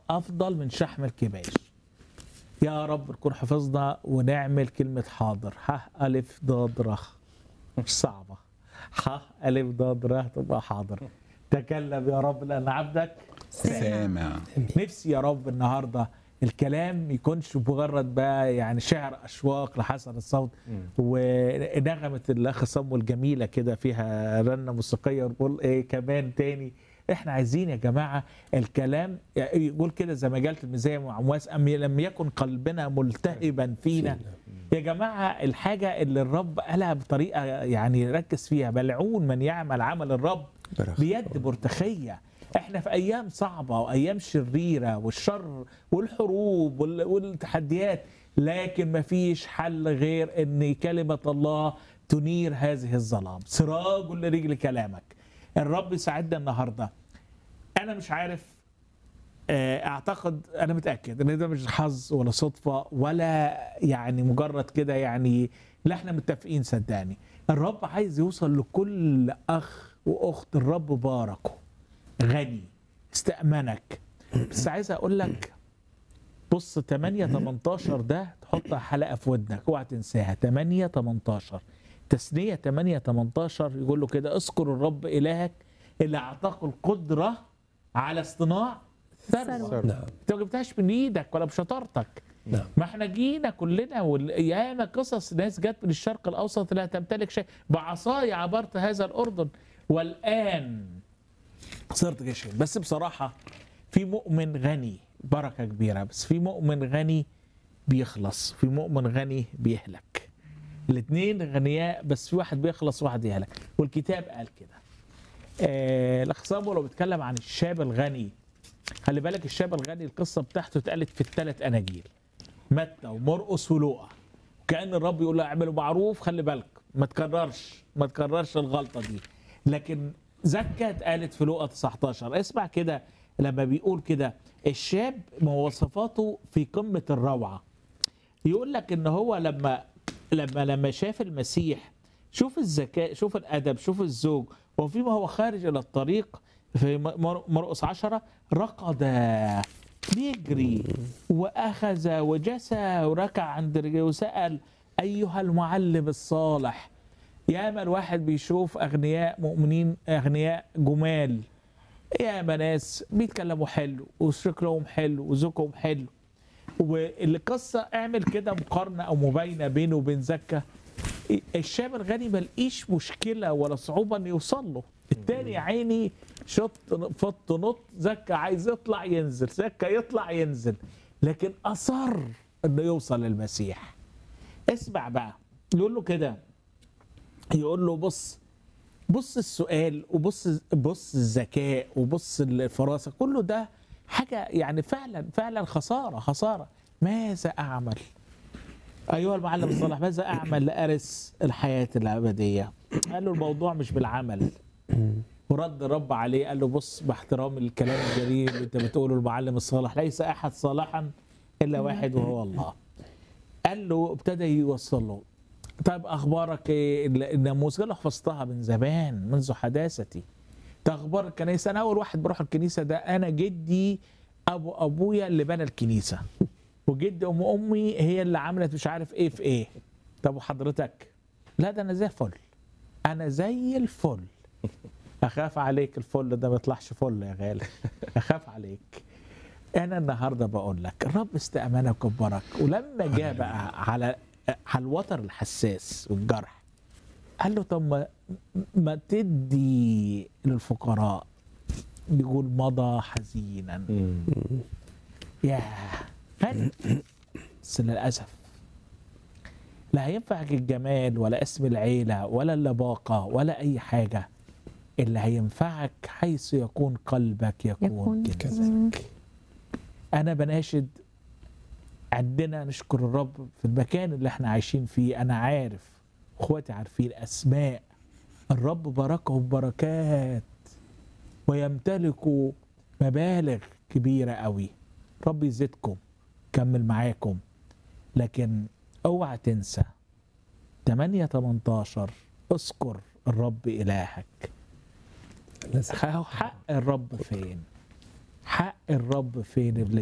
افضل من شحم الكباش يا رب نكون حفظنا ونعمل كلمة حاضر ح ألف ضاد رخ مش صعبة ح ألف ضاد ر تبقى حاضر تكلم يا رب لأن عبدك سامع نفسي يا رب النهارده الكلام يكونش مجرد بقى يعني شعر اشواق لحسن الصوت ونغمه الاخ صمو الجميله كده فيها رنه موسيقيه ونقول ايه كمان تاني احنا عايزين يا جماعه الكلام يقول كده زي ما قالت المزايا مع عمواس ام لم يكن قلبنا ملتهبا فينا يا جماعه الحاجه اللي الرب قالها بطريقه يعني ركز فيها ملعون من يعمل عمل الرب برخ. بيد برتخيه احنا في ايام صعبه وايام شريره والشر والحروب وال- والتحديات لكن مفيش حل غير ان كلمه الله تنير هذه الظلام سراج لرجل كلامك الرب يساعدنا النهارده انا مش عارف آه، اعتقد انا متاكد ان ده مش حظ ولا صدفه ولا يعني مجرد كده يعني لا احنا متفقين صدقني الرب عايز يوصل لكل اخ واخت الرب باركه غني استأمنك بس عايز اقول لك بص 8 18 ده تحطها حلقه في ودنك اوعى تنساها 8 18 تثنيه 8 18 يقول له كده اذكر الرب الهك اللي اعطاك القدره على اصطناع ثروه نعم انت ما جبتهاش من ايدك ولا بشطارتك نعم ما احنا جينا كلنا وياما قصص ناس جت من الشرق الاوسط لا تمتلك شيء بعصاي عبرت هذا الاردن والان صرت جيش بس بصراحه في مؤمن غني بركه كبيره بس في مؤمن غني بيخلص في مؤمن غني بيهلك الاثنين غنياء بس في واحد بيخلص وواحد يهلك والكتاب قال كده آه الاخ صابو لو بيتكلم عن الشاب الغني خلي بالك الشاب الغني القصه بتاعته اتقالت في الثلاث اناجيل متى ومرقس ولوقا كان الرب يقول له اعملوا معروف خلي بالك ما تكررش ما تكررش الغلطه دي لكن زكا اتقالت في لوقا 19 اسمع كده لما بيقول كده الشاب مواصفاته في قمه الروعه يقول لك ان هو لما لما لما شاف المسيح شوف الذكاء شوف الادب شوف الزوج وفيما هو خارج الى الطريق في مر- مرقس عشرة رقد بيجري واخذ وجسى وركع عند رجله وسال ايها المعلم الصالح ياما الواحد بيشوف اغنياء مؤمنين اغنياء جمال ياما ناس بيتكلموا حلو وشكلهم حلو وذوقهم حلو والقصه اعمل كده مقارنه او مباينه بينه وبين زكا الشاب الغني ما لقيش مشكله ولا صعوبه انه يوصل له التاني يا عيني شط فط نط زكا عايز يطلع ينزل زكا يطلع ينزل لكن اصر انه يوصل للمسيح اسمع بقى يقول له كده يقول له بص بص السؤال وبص بص الذكاء وبص الفراسه كله ده حاجه يعني فعلا فعلا خساره خساره ماذا اعمل ايها المعلم الصالح ماذا اعمل لارث الحياه الابديه قال له الموضوع مش بالعمل ورد الرب عليه قال له بص باحترام الكلام الجليل اللي انت بتقوله المعلم الصالح ليس احد صالحا الا واحد وهو الله قال له ابتدى يوصل له طيب اخبارك ايه ال- الناموس قال له حفظتها من زمان منذ حداثتي ده اخبار الكنيسه انا اول واحد بروح الكنيسه ده انا جدي ابو ابويا اللي بنى الكنيسه وجد ام امي هي اللي عملت مش عارف ايه في ايه طب وحضرتك لا ده انا زي الفل انا زي الفل اخاف عليك الفل ده ما يطلعش فل يا غالي اخاف عليك انا النهارده بقول لك الرب استامنك وكبرك ولما جاء بقى على على الوتر الحساس والجرح قال له طب ما ما تدي للفقراء يقول مضى حزينا يا غني بس للاسف لا هينفعك الجمال ولا اسم العيله ولا اللباقه ولا اي حاجه اللي هينفعك حيث يكون قلبك يكون, يكون كذلك انا بناشد عندنا نشكر الرب في المكان اللي احنا عايشين فيه انا عارف اخواتي عارفين اسماء الرب باركهم بركات ويمتلكوا مبالغ كبيره قوي رب يزيدكم كمل معاكم لكن اوعى تنسى 8 18 اذكر الرب الهك لازم. حق الرب فين حق الرب فين اللي